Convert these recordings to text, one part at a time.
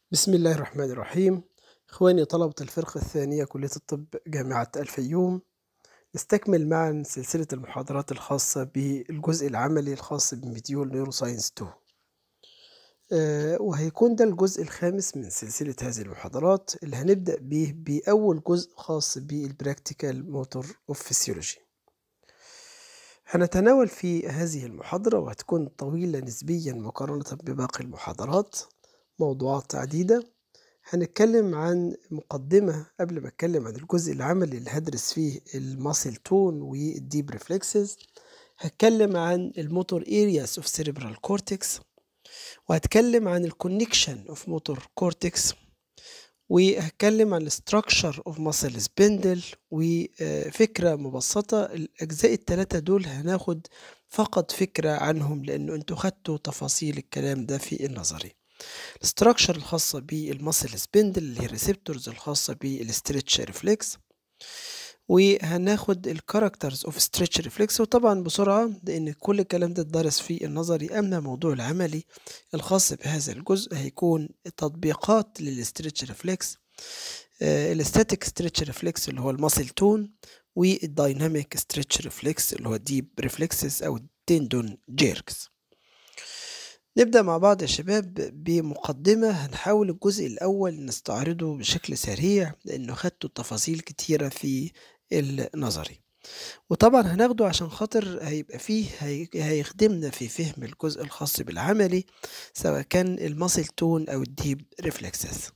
بسم الله الرحمن الرحيم إخواني طلبة الفرقة الثانية كلية الطب جامعة الفيوم نستكمل معا سلسلة المحاضرات الخاصة بالجزء العملي الخاص بمديول نيوروساينس 2 آه وهيكون ده الجزء الخامس من سلسلة هذه المحاضرات اللي هنبدأ به بأول جزء خاص بالبراكتيكال موتور اوف فيسيولوجي هنتناول في هذه المحاضرة وهتكون طويلة نسبيا مقارنة بباقي المحاضرات موضوعات عديدة هنتكلم عن مقدمة قبل ما اتكلم عن الجزء العملي اللي هدرس فيه الماسل تون والديب ريفلكسز هتكلم عن الموتور ارياس اوف سيريبرال كورتكس وهتكلم عن الكونكشن اوف موتور كورتكس وهتكلم عن الستراكشر اوف ماسل سبندل وفكرة مبسطة الأجزاء التلاتة دول هناخد فقط فكرة عنهم لأنه انتوا خدتوا تفاصيل الكلام ده في النظري الاستراكشر الخاصة بالمسل سبندل اللي هي الريسبتورز الخاصة بالستريتش ريفلكس وهناخد الكاركترز اوف ستريتش ريفلكس وطبعا بسرعة لأن كل الكلام ده اتدرس في النظري أما موضوع العملي الخاص بهذا الجزء هيكون تطبيقات للستريتش ريفلكس الستاتيك ستريتش ريفلكس اللي هو الماسل تون والدايناميك ستريتش ريفلكس اللي هو الديب ريفلكسز أو التندون جيركس نبدأ مع بعض يا شباب بمقدمة هنحاول الجزء الأول نستعرضه بشكل سريع لأنه خدته تفاصيل كتيرة في النظري وطبعا هناخده عشان خاطر هيبقى فيه هيخدمنا في فهم الجزء الخاص بالعملي سواء كان الماسل تون أو الديب ريفلكسز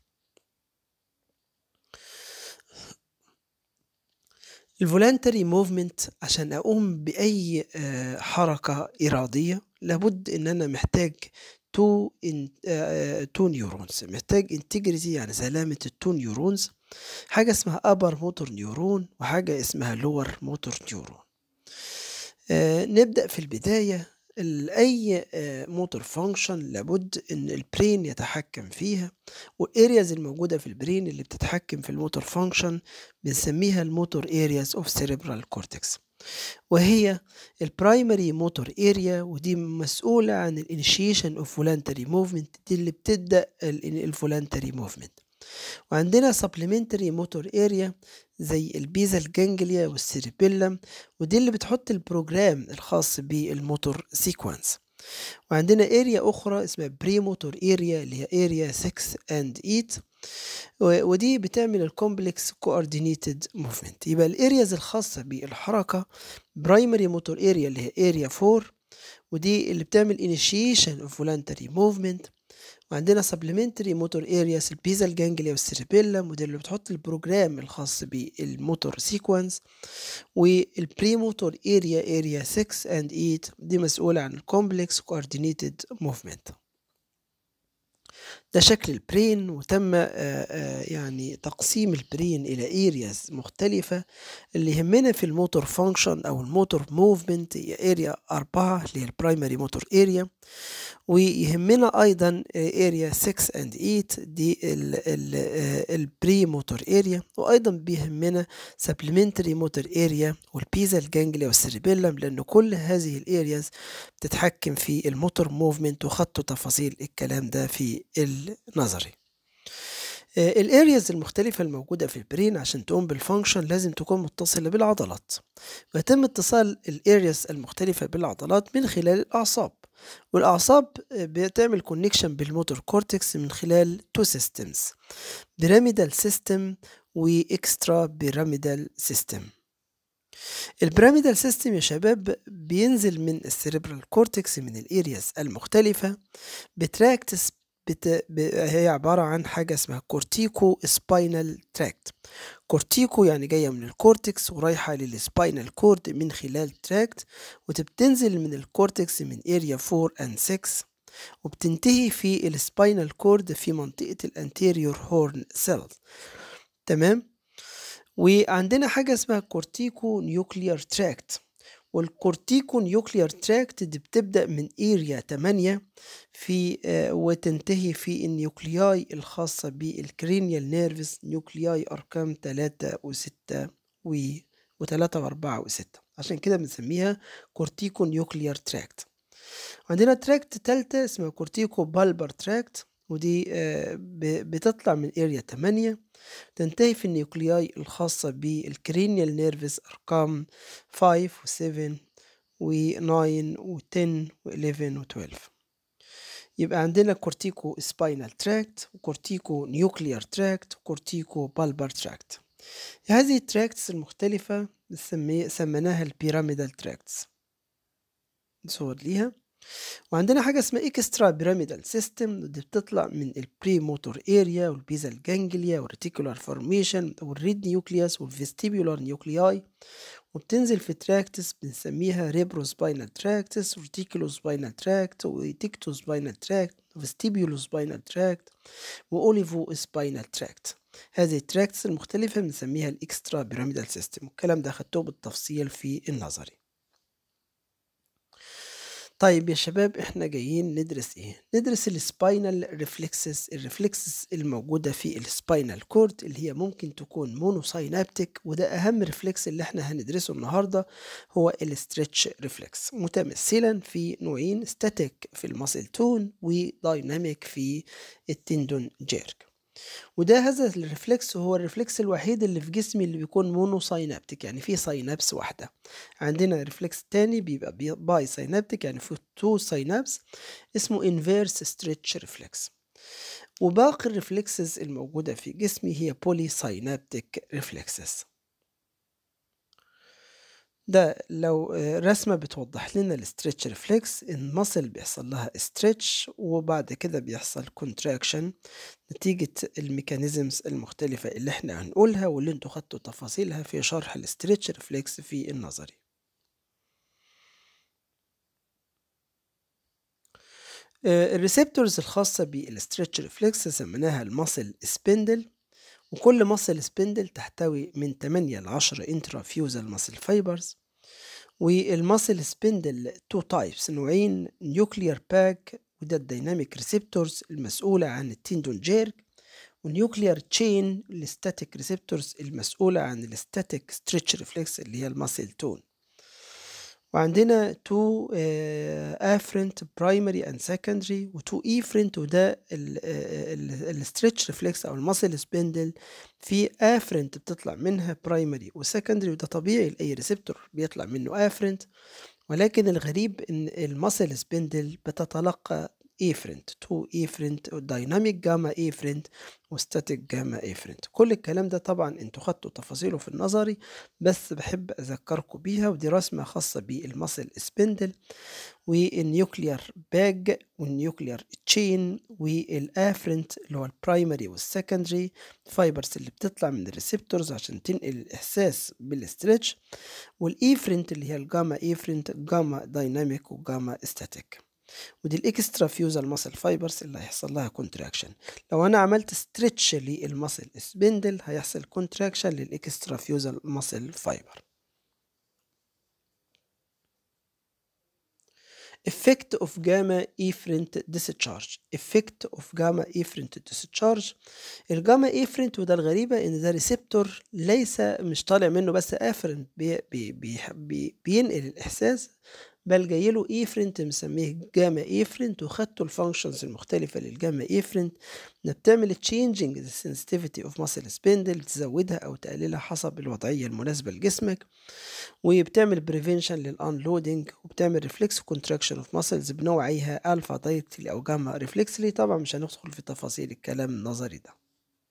الفولانتري موفمنت عشان أقوم بأي حركة إرادية لابد ان انا محتاج تو إن تو نيورونز محتاج انتجريتي يعني سلامة التو نيورونز حاجة اسمها ابر موتور نيورون وحاجة اسمها لور موتور نيورون آه نبدأ في البداية أي موتور فانكشن لابد إن البرين يتحكم فيها والارياز الموجودة في البرين اللي بتتحكم في الموتور فانكشن بنسميها الموتور ارياز اوف سيريبرال كورتكس وهي البرايمري موتور اريا ودي مسؤولة عن الانيشيشن اوف فولانتري موفمنت دي اللي بتبدأ الفولانتري موفمنت وعندنا سبلمنتري موتور اريا زي البيزال جانجليا والسيربيلم ودي اللي بتحط البروجرام الخاص بالموتور سيكونس وعندنا اريا اخرى اسمها بري موتور اريا اللي هي اريا 6 اند 8 ودي بتعمل الكومبلكس كوردينيتد موفمنت يبقى الارياز الخاصه بالحركه برايمري موتور اريا اللي هي اريا 4 ودي اللي بتعمل انيشيشن اوف فولانتري موفمنت وعندنا سبلمنتري موتور ارياس البيزال جانجليا والسيربيلم ودي اللي بتحط البروجرام الخاص بالموتور سيكونس والبري موتور اريا اريا 6 اند 8 دي مسؤولة عن الكومبلكس كوردينيتد موفمنت ده شكل البرين وتم يعني تقسيم البرين إلى ارياز مختلفة اللي يهمنا في الموتور فانكشن أو الموتور موفمنت هي اريا أربعة اللي هي البرايمري موتور اريا ويهمنا أيضا اريا 6 اند 8 دي البري موتور اريا وأيضا بيهمنا سبلمنتري موتور اريا والبيزال جانجليا والسيربيلم لأن كل هذه الارياز بتتحكم في الموتور موفمنت وخدتوا تفاصيل الكلام ده في النظري الارياز المختلفة الموجودة في البرين عشان تقوم بالفانكشن لازم تكون متصلة بالعضلات ويتم اتصال الارياز المختلفة بالعضلات من خلال الأعصاب والأعصاب بتعمل كونكشن بالموتور كورتكس من خلال تو سيستمز بيراميدال سيستم واكسترا بيراميدال سيستم البيراميدال سيستم يا شباب بينزل من السيريبرال كورتكس من الارياز المختلفة بتراكتس بت... ب... هي عبارة عن حاجة اسمها كورتيكو سباينال تراكت كورتيكو يعني جاية من الكورتكس ورايحة للسباينال كورد من خلال تراكت وتبتنزل من الكورتكس من اريا 4 and 6 وبتنتهي في السباينال كورد في منطقة الانتيريور هورن سيل تمام وعندنا حاجة اسمها كورتيكو نيوكليار تراكت والكورتيكو نيوكليار تراكت دي بتبدأ من اريا 8 في آه وتنتهي في النيوكلياي الخاصة بالكرينيال نيرفس نيوكلياي أرقام 3 و6 و و3 و4 و6 عشان كده بنسميها كورتيكو نيوكليار تراكت عندنا تراكت تالتة اسمها كورتيكو بالبر تراكت ودي آه، ب- بتطلع من اريا 8 تنتهي في النيوكلياي الخاصة بالكرينيال نيرفز أرقام 5 و7 و9 و10 و11 و12 يبقى عندنا كورتيكو سباينال تراكت وكورتيكو نيوكليار تراكت وكورتيكو بالبر تراكت هذه التراكتس المختلفة بنسمي- سميناها البيراميدال تراكتس صور ليها وعندنا حاجة اسمها اكسترا بيراميدال سيستم دي بتطلع من البري موتور اريا والبيزال جانجليا والريتيكولار فورميشن والريد نيوكليوس والفيستيبولار نيوكلياي وبتنزل في تراكتس بنسميها ريبرو سباينال تراكتس وريتيكولو سباينال تراكت وتيكتو سباينال تراكت وفيستيبولو سباينال تراكت واوليفو سباينال تراكت هذه التراكتس المختلفة بنسميها الاكسترا بيراميدال سيستم والكلام ده خدتوه بالتفصيل في النظري طيب يا شباب احنا جايين ندرس ايه ندرس السباينال ريفلكسز الريفلكسز الموجوده في السباينال كورد اللي هي ممكن تكون مونوساينابتيك وده اهم ريفلكس اللي احنا هندرسه النهارده هو الستريتش ريفلكس متمثلا في نوعين ستاتيك في الماسل تون ودايناميك في التندون جيرك وده هذا الريفلكس هو الريفلكس الوحيد اللي في جسمي اللي بيكون مونو ساينابتيك يعني فيه ساينابس واحدة عندنا ريفلكس تاني بيبقى بي- باي ساينابتيك يعني فيه تو ساينابس اسمه انفيرس ستريتش ريفلكس وباقي الريفلكسز الموجودة في جسمي هي بولي ساينابتيك ريفلكسز ده لو آه، رسمة بتوضح لنا الاسترتش ريفلكس المصل بيحصل لها استرتش وبعد كده بيحصل كونتراكشن نتيجة الميكانيزمز المختلفة اللي احنا هنقولها واللي انتوا خدتوا تفاصيلها في شرح الاسترتش ريفلكس في النظري الريسبتورز الخاصة بالاسترتش ريفلكس سميناها المصل سبندل وكل مصل سبندل تحتوي من 8 ل 10 انترافيوزال مصل فايبرز والمصل سبندل تو تايبس نوعين نيوكليار باك وده الديناميك ريسبتورز المسؤولة عن التندون جيرك والنيوكليار تشين الستاتيك ريسبتورز المسؤولة عن الستاتيك ستريتش ريفلكس اللي هي الماسل تون وعندنا تو افرنت برايمري اند سكندري وتو ايفرنت وده الستريتش ريفلكس او الماسل سبندل في افرنت بتطلع منها برايمري وسكندري وده طبيعي لاي ريسبتور بيطلع منه افرنت ولكن الغريب ان الماسل سبندل بتتلقى افرنت تو افرنت دايناميك جاما افرنت وستاتيك جاما افرنت كل الكلام ده طبعا انتوا خدتوا تفاصيله في النظري بس بحب اذكركم بيها ودي رسمه خاصه بالماسل سبندل والنيوكليار باج والنيوكليار تشين والافرنت اللي هو البرايمري والسكندري فايبرز اللي بتطلع من الريسبتورز عشان تنقل الاحساس بالاسترتش والايفرنت اللي هي الجاما ايفرنت جاما دايناميك وجاما ستاتيك ودي الاكسترا فيوزال ماسل فايبرز اللي هيحصل لها كونتراكشن لو انا عملت ستريتش للماسل سبندل هيحصل كونتراكشن للاكسترا فيوزال ماسل فايبر effect of gamma efferent discharge effect of gamma efferent discharge الجاما efferent وده الغريبة ان ده ريسبتور ليس مش طالع منه بس افرنت بي بي بي بي بينقل الاحساس بل جاي له ايفرنت مسميه جاما ايفرنت وخدتوا الفانكشنز المختلفه للجاما ايفرنت انها بتعمل تشينجينج ذا sensitivity اوف ماسل سبندل بتزودها او تقللها حسب الوضعيه المناسبه لجسمك وبتعمل بريفنشن للانلودنج وبتعمل ريفلكس كونتراكشن اوف ماسلز بنوعيها الفا دايركتلي او جاما ريفلكسلي طبعا مش هندخل في تفاصيل الكلام النظري ده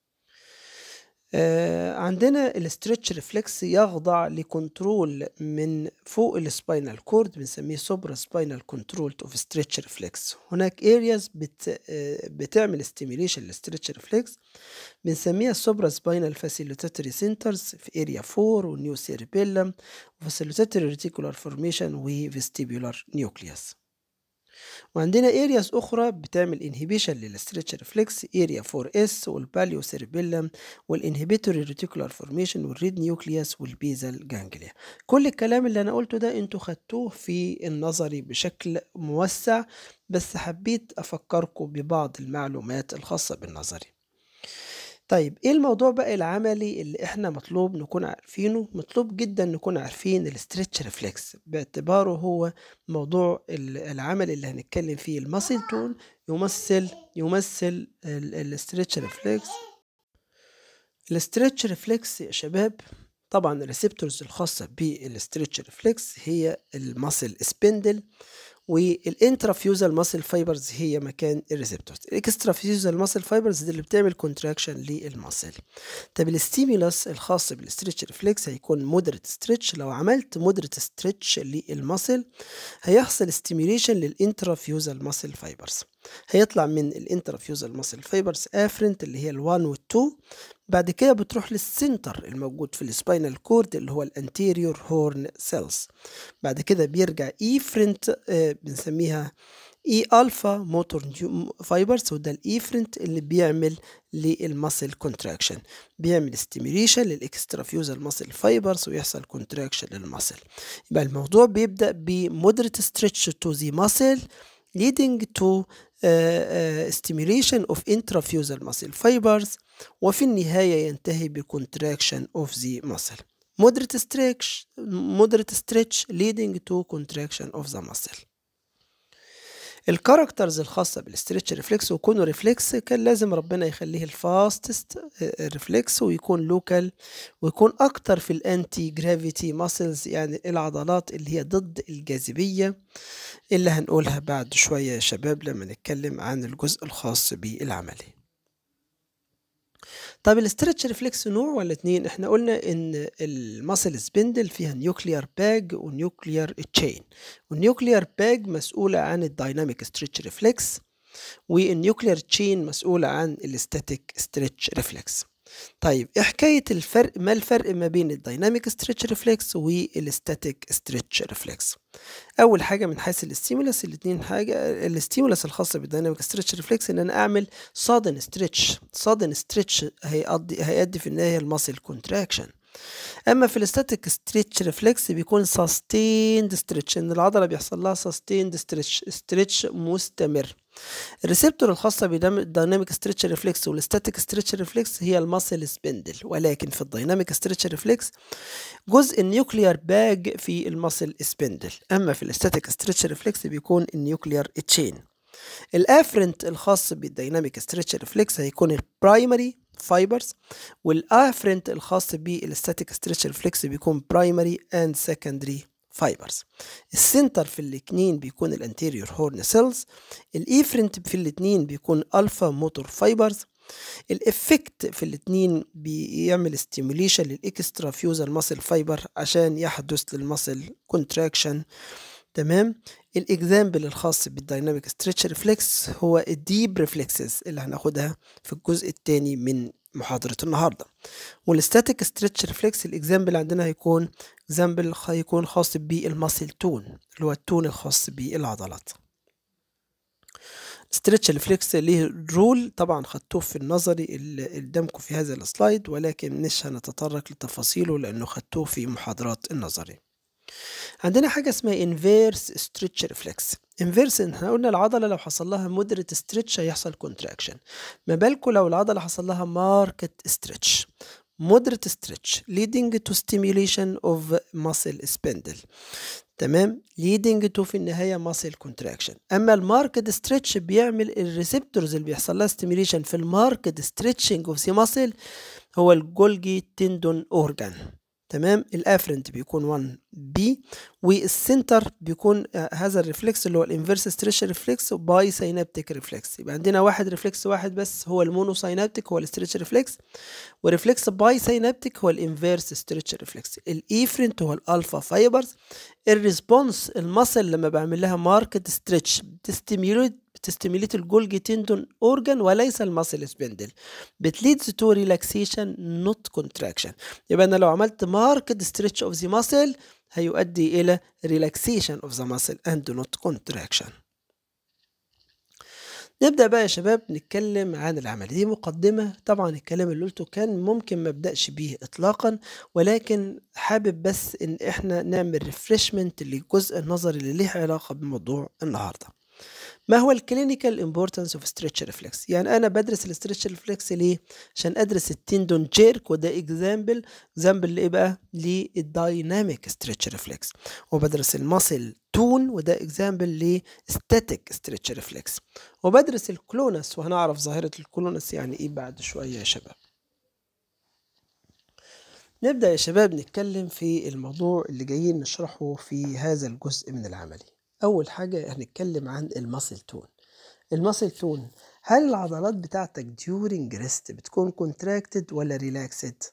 آه، عندنا الاسترتش ريفلكس يخضع لكنترول من فوق السباينال كورد بنسميه سوبرا سباينال كنترول اوف ستريتش ريفلكس هناك ارياز بت آه، بتعمل ستيميليشن للستريتش ريفلكس بنسميها السوبرا سباينال فاسيليتاتوري سنترز في اريا 4 والنيو سيربيلم وفاسيليتاتوري ريتيكولار فورميشن وفيستيبولار نيوكليوس وعندنا ارياز اخرى بتعمل انهبيشن للستريتش ريفلكس اريا 4 اس والباليو سيربيلم والانهبيتوري ريتيكولار فورميشن والريد نيوكليوس والبيزال جانجليا كل الكلام اللي انا قلته ده انتوا خدتوه في النظري بشكل موسع بس حبيت افكركم ببعض المعلومات الخاصه بالنظري طيب إيه الموضوع بقى العملي اللي إحنا مطلوب نكون عارفينه؟ مطلوب جدًا نكون عارفين الstretch reflex باعتباره هو موضوع ال العملي اللي هنتكلم فيه الmuscle tone يمثل يمثل ال الstretch reflex. الstretch reflex يا شباب طبعًا الreceptors الخاصة بالstretch reflex هي الmuscle spindle والintrafusal muscle fibers هي مكان الreceptors. الextrafusal muscle fibers دي اللي بتعمل contraction للmuscle. طب الstimulus الخاص بالstretch reflex هيكون moderate stretch لو عملت moderate stretch للmuscle هيحصل stimulation للintrafusal muscle fibers. هيطلع من الintrafusal muscle fibers afferent اللي هي ال1 وال2 بعد كده بتروح للسنتر الموجود في السباينال كورد اللي هو الانتيريور هورن سيلز بعد كده بيرجع ايفرنت آه بنسميها اي الفا موتور فايبرز وده الايفرنت اللي بيعمل للمسل كونتراكشن بيعمل ستيميوليشن للاكسترافيوزال ماسل فايبرز ويحصل كونتراكشن للمسل يبقى الموضوع بيبدا بمودريت ستريتش تو ذا ماسل leading to uh, uh, stimulation of intrafusal muscle fibers وفي النهاية ينتهي بcontraction of the muscle. Moderate stretch, moderate stretch leading to contraction of the muscle. الكاركترز الخاصة بالستريتش ريفلكس وكونه ريفلكس كان لازم ربنا يخليه الفاستست ريفلكس ويكون لوكال ويكون أكتر في الأنتي جرافيتي ماسلز يعني العضلات اللي هي ضد الجاذبية اللي هنقولها بعد شوية يا شباب لما نتكلم عن الجزء الخاص بالعملي طب الاسترتش ريفلكس نوع ولا اتنين احنا قلنا ان الماسل سبندل فيها نيوكليار باج ونيوكليار تشين والنيوكليار باج مسؤولة عن الدايناميك ستريتش ريفلكس والنيوكليار تشين مسؤولة عن الاستاتيك ستريتش ريفلكس طيب ايه حكاية الفرق ما الفرق ما بين الدايناميك ستريتش ريفلكس والاستاتيك ستريتش ريفلكس اول حاجه من حيث الاستيمولس الاثنين حاجه الاستيمولس الخاصه بالدايناميك ستريتش ريفلكس ان انا اعمل صادن ستريتش صادن ستريتش هيؤدي هيؤدي في النهايه الماسل كونتراكشن اما في الاستاتيك ستريتش ريفلكس بيكون سستيند ستريتش ان العضله بيحصل لها سستيند ستريتش ستريتش مستمر الريسبتور الخاصة بالديناميك ستريتش ريفلكس والستاتيك ستريتش ريفلكس هي الماسل سبندل ولكن في الديناميك ستريتش ريفلكس جزء النيوكليار باج في الماسل سبندل اما في الستاتيك ستريتش ريفلكس بيكون النيوكليار تشين الافرنت الخاص بالديناميك ستريتش ريفلكس هيكون البرايمري فايبرز والافرنت الخاص بالستاتيك ستريتش ريفلكس بيكون برايمري اند سكندري فايبرز السنتر في الاثنين بيكون الانتيريور هورن سيلز الايفرنت في الاثنين بيكون الفا موتور فايبرز الافكت في الاثنين بيعمل ستيموليشن للاكسترا فيوزال ماسل فايبر عشان يحدث للماسل كونتراكشن تمام الاكزامبل الخاص بالدايناميك ستريتش ريفلكس هو الديب ريفلكسز اللي هناخدها في الجزء الثاني من محاضرة النهاردة والستاتيك ستريتش ريفلكس الاكزامبل عندنا هيكون اكزامبل هيكون خاص بالماسل تون اللي هو التون الخاص بالعضلات ستريتش ريفلكس ليه رول طبعا خدتوه في النظري اللي قدامكم في هذا السلايد ولكن مش هنتطرق لتفاصيله لانه خدتوه في محاضرات النظري عندنا حاجة اسمها inverse stretch reflex inverse احنا قلنا العضلة لو حصل لها moderate stretch هيحصل contraction ما بالكم لو العضلة حصل لها marked stretch moderate stretch leading to stimulation of muscle spindle تمام leading to في النهاية muscle contraction أما الماركد stretch بيعمل الريسبتورز اللي بيحصل لها stimulation في الماركد stretching of the muscle هو الجولجي تندون أورجان تمام الافرنت بيكون 1 بي والسنتر بيكون هذا الريفلكس اللي هو الانفيرس ستريتش ريفلكس باي سينابتيك ريفلكس يبقى عندنا واحد ريفلكس واحد بس هو المونو سينابتيك هو الستريتش ريفلكس وريفلكس باي سينابتيك هو الانفيرس ستريتش ريفلكس الايفرنت هو الالفا فايبرز الريسبونس المسل لما بعمل لها ماركت ستريتش بتستيميوليت بتستيميليت الجولجي تندون اورجان وليس الماسل سبندل بتليدز تو ريلاكسيشن نوت كونتراكشن يبقى انا لو عملت ماركت ستريتش اوف ذا ماسل هيؤدي الى ريلاكسيشن اوف ذا ماسل اند نوت كونتراكشن نبدأ بقى يا شباب نتكلم عن العمل دي مقدمة طبعا الكلام اللي قلته كان ممكن ما ابدأش بيه اطلاقا ولكن حابب بس ان احنا نعمل ريفرشمنت للجزء النظري اللي ليه علاقة بموضوع النهارده ما هو الكلينيكال امبورتانس اوف ستريتش ريفلكس يعني انا بدرس الستريتش ريفلكس ليه عشان ادرس التندون جيرك وده اكزامبل اكزامبل لايه بقى للدايناميك ستريتش ريفلكس وبدرس الماسل تون وده اكزامبل لستاتيك ستريتش ريفلكس وبدرس الكلونس وهنعرف ظاهره الكلونس يعني ايه بعد شويه يا شباب نبدأ يا شباب نتكلم في الموضوع اللي جايين نشرحه في هذا الجزء من العملي أول حاجة هنتكلم عن الماسل تون الماسل تون هل العضلات بتاعتك during rest بتكون contracted ولا relaxed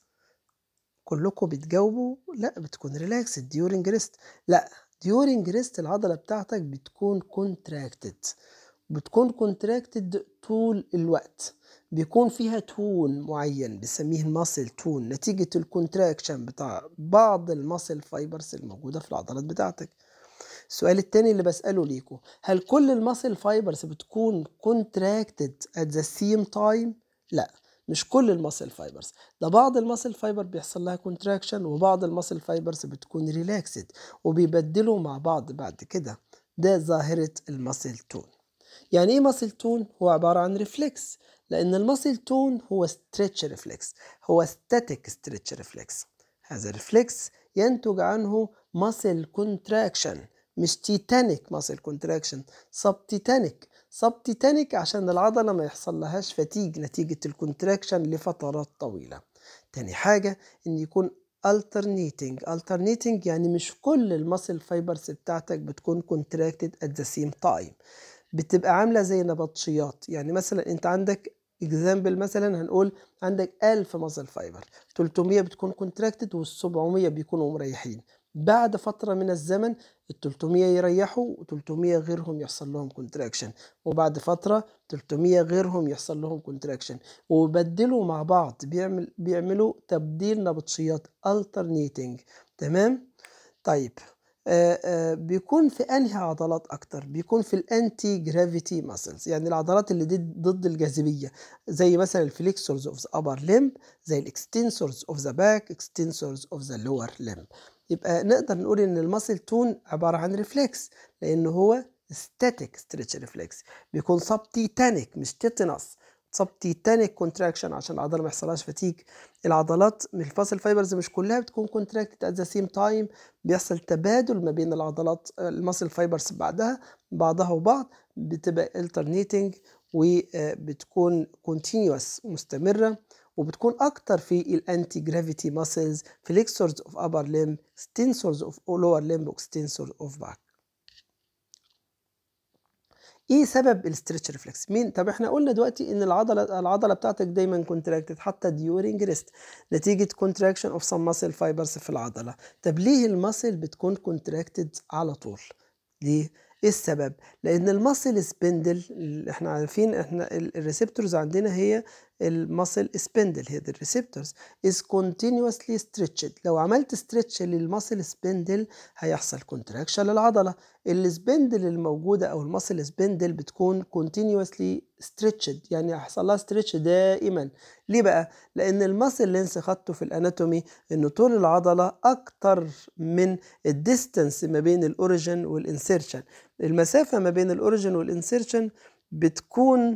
كلكم بتجاوبوا لا بتكون relaxed during rest لا during rest العضلة بتاعتك بتكون contracted بتكون contracted طول الوقت بيكون فيها تون معين بنسميه الماسل تون نتيجة الكونتراكشن بتاع بعض الماسل فايبرز الموجودة في العضلات بتاعتك السؤال التاني اللي بسأله ليكم هل كل الماسل فايبرز بتكون contracted at the same time؟ لا مش كل الماسل فايبرز ده بعض الماسل فايبر بيحصل لها كونتراكشن وبعض الماسل فايبرز بتكون ريلاكسد وبيبدلوا مع بعض بعد كده ده ظاهرة الماسل تون يعني ايه ماسل تون هو عبارة عن ريفلكس لأن الماسل تون هو ستريتش ريفلكس هو ستاتيك ستريتش ريفلكس هذا الريفلكس ينتج عنه ماسل كونتراكشن مش تيتانيك ماسل كونتراكشن سب تيتانيك سب تيتانيك عشان العضلة ما يحصل لهاش فتيج نتيجة الكونتراكشن لفترات طويلة تاني حاجة إن يكون alternating alternating يعني مش كل الماسل فايبرز بتاعتك بتكون contracted at the same time بتبقى عاملة زي نبطشيات يعني مثلا انت عندك اكزامبل مثلا هنقول عندك 1000 ماسل فايبر 300 بتكون كونتراكتد وال 700 بيكونوا مريحين بعد فترة من الزمن ال 300 يريحوا و 300 غيرهم يحصل لهم كونتراكشن وبعد فترة 300 غيرهم يحصل لهم كونتراكشن وبدلوا مع بعض بيعمل بيعملوا تبديل نبطشيات alternating تمام طيب آآ آآ بيكون في انهي عضلات اكتر بيكون في الانتي جرافيتي ماسلز يعني العضلات اللي ضد ضد الجاذبيه زي مثلا الفليكسورز اوف ذا ابر ليمب زي الاكستنسورز اوف ذا باك اكستنسورز اوف ذا لور ليمب يبقى نقدر نقول ان الماسل تون عباره عن ريفلكس لان هو ستاتيك ستريتش ريفلكس بيكون سب تيتانيك مش تيتانس سب تيتانيك كونتراكشن عشان العضله ما يحصلهاش فتيج العضلات من الفاسل فايبرز مش كلها بتكون كونتراكتد ات ذا سيم تايم بيحصل تبادل ما بين العضلات الماسل فايبرز بعدها بعضها وبعض بتبقى alternating وبتكون continuous مستمره وبتكون اكتر في الانتي جرافيتي ماسلز flexors اوف upper limb extensors اوف lower limb extensors اوف back ايه سبب الاسترتش ريفلكس مين طب احنا قلنا دلوقتي ان العضله العضله بتاعتك دايما كونتراكتد حتى ديورنج ريست نتيجه كونتراكشن اوف سم ماسل فايبرز في العضله طب ليه الماسل بتكون كونتراكتد على طول ليه ايه السبب لان الماسل سبندل احنا عارفين احنا الريسبتورز عندنا هي الماسل سبندل هي الريسبتورز is continuously stretched لو عملت stretch للماسل سبندل هيحصل كونتراكشن للعضله السبندل الموجوده او الماسل سبندل بتكون continuously stretched يعني هيحصل لها stretch دائما ليه بقى لان الماسل لينس خدته في الاناتومي ان طول العضله اكتر من الديستانس ما بين الاوريجن والانسيرشن المسافه ما بين الاوريجن والانسيرشن بتكون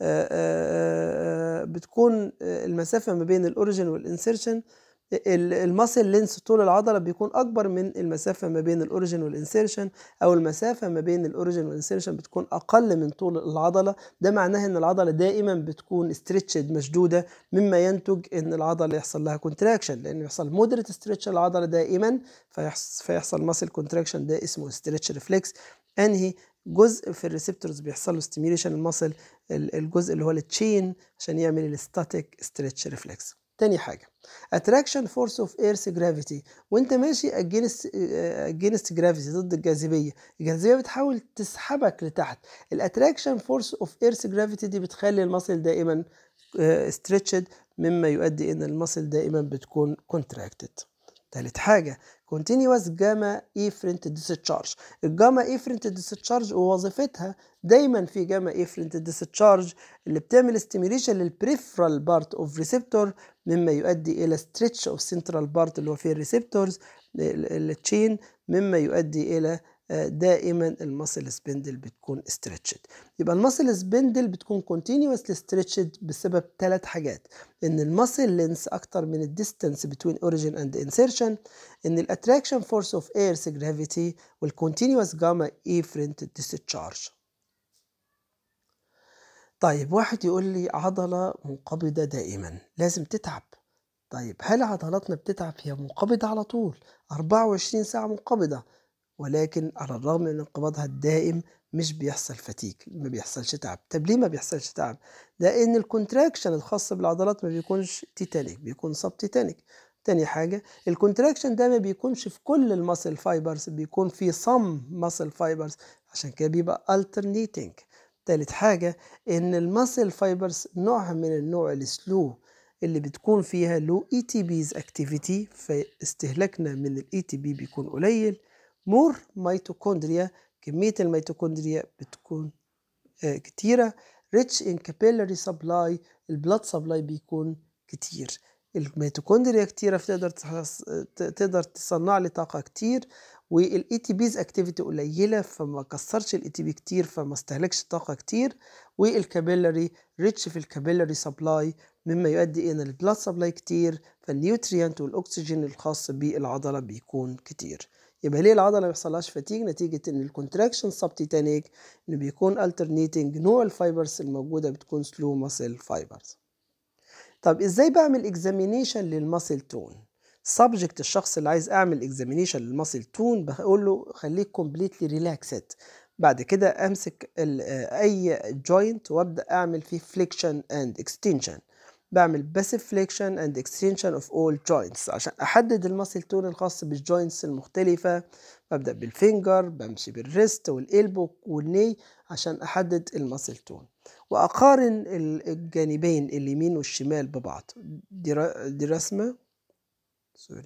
بتكون المسافة ما بين الأوريجن والإنسيرشن الماسل لينس طول العضلة بيكون أكبر من المسافة ما بين الأوريجن والإنسيرشن أو المسافة ما بين الأوريجن والإنسيرشن بتكون أقل من طول العضلة ده معناه إن العضلة دائما بتكون ستريتشد مشدودة مما ينتج إن العضلة يحصل لها كونتراكشن لأن يحصل مودريت ستريتش العضلة دائما فيحصل ماسل كونتراكشن ده اسمه ستريتش ريفلكس أنهي جزء في الريسبتورز بيحصل له ستيميوليشن الماسل الجزء اللي هو التشين عشان يعمل الستاتيك ستريتش ريفلكس تاني حاجه اتراكشن فورس اوف ايرث جرافيتي وانت ماشي اجينست اجينست جرافيتي ضد الجاذبيه الجاذبيه بتحاول تسحبك لتحت الاتراكشن فورس اوف ايرث جرافيتي دي بتخلي الماسل دائما ستريتشد مما يؤدي ان الماسل دائما بتكون كونتراكتد تالت حاجه continuous gamma efferent discharge الجاما efferent discharge ووظيفتها دايما في جاما efferent discharge اللي بتعمل stimulation للبريفرال بارت اوف ريسبتور مما يؤدي الى stretch of central part اللي هو فيه الريسبتورز التشين مما يؤدي الى دائما المسل سبندل بتكون ستريتشد يبقى المسل سبندل بتكون continuously ستريتشد بسبب ثلاث حاجات ان المسل لينس اكتر من الديستانس between origin and insertion ان الاتراكشن فورس اوف ايرث جرافيتي والكونتينوس جاما افرنت discharge طيب واحد يقول لي عضلة منقبضة دائما لازم تتعب طيب هل عضلاتنا بتتعب هي منقبضة على طول 24 ساعة منقبضة ولكن على الرغم من انقباضها الدائم مش بيحصل فتيك ما بيحصلش تعب طب ليه ما بيحصلش تعب لان الكونتراكشن الخاص بالعضلات ما بيكونش تيتانيك بيكون سب تيتانيك تاني حاجة الكونتراكشن ده ما بيكونش في كل الماسل فايبرز بيكون في some ماسل فايبرز عشان كده بيبقى alternating تالت حاجة إن الماسل فايبرز نوعها من النوع السلو اللي بتكون فيها لو اي تي بيز اكتيفيتي فاستهلاكنا من الاي تي بي بيكون قليل مور ميتوكوندريا كمية الميتوكوندريا بتكون آه كتيرة rich in capillary supply البلاد سبلاي بيكون كتير الميتوكوندريا كتيرة فتقدر تقدر تصنع لي طاقة كتير والاي تي بيز اكتيفيتي قليله فما كسرش الاي تي بي كتير فما استهلكش طاقه كتير والكابيلاري ريتش في الكابيلاري سبلاي مما يؤدي الى البلاد سبلاي كتير فالنيوتريانت والاكسجين الخاص بالعضله بيكون كتير يبقى ليه العضله ما بيحصلهاش فتيج نتيجه ان الكونتراكشن سبتيتانيك انه بيكون alternating نوع الفايبرز الموجوده بتكون سلو ماسل فايبرز طب ازاي بعمل اكزامينيشن للماسل تون سبجكت الشخص اللي عايز اعمل اكزامينيشن للماسل تون بقول له خليك كومبليتلي ريلاكسد بعد كده امسك اي جوينت وابدا اعمل فيه فليكشن اند اكستنشن بعمل باسيف فليكشن اند اكستنشن اوف اول جوينتس عشان احدد الماسل تون الخاص بالجوينتس المختلفه ببدا بالفينجر بمشي بالريست والالبو والني عشان احدد الماسل تون واقارن الجانبين اليمين والشمال ببعض دي, دي رسمه سوري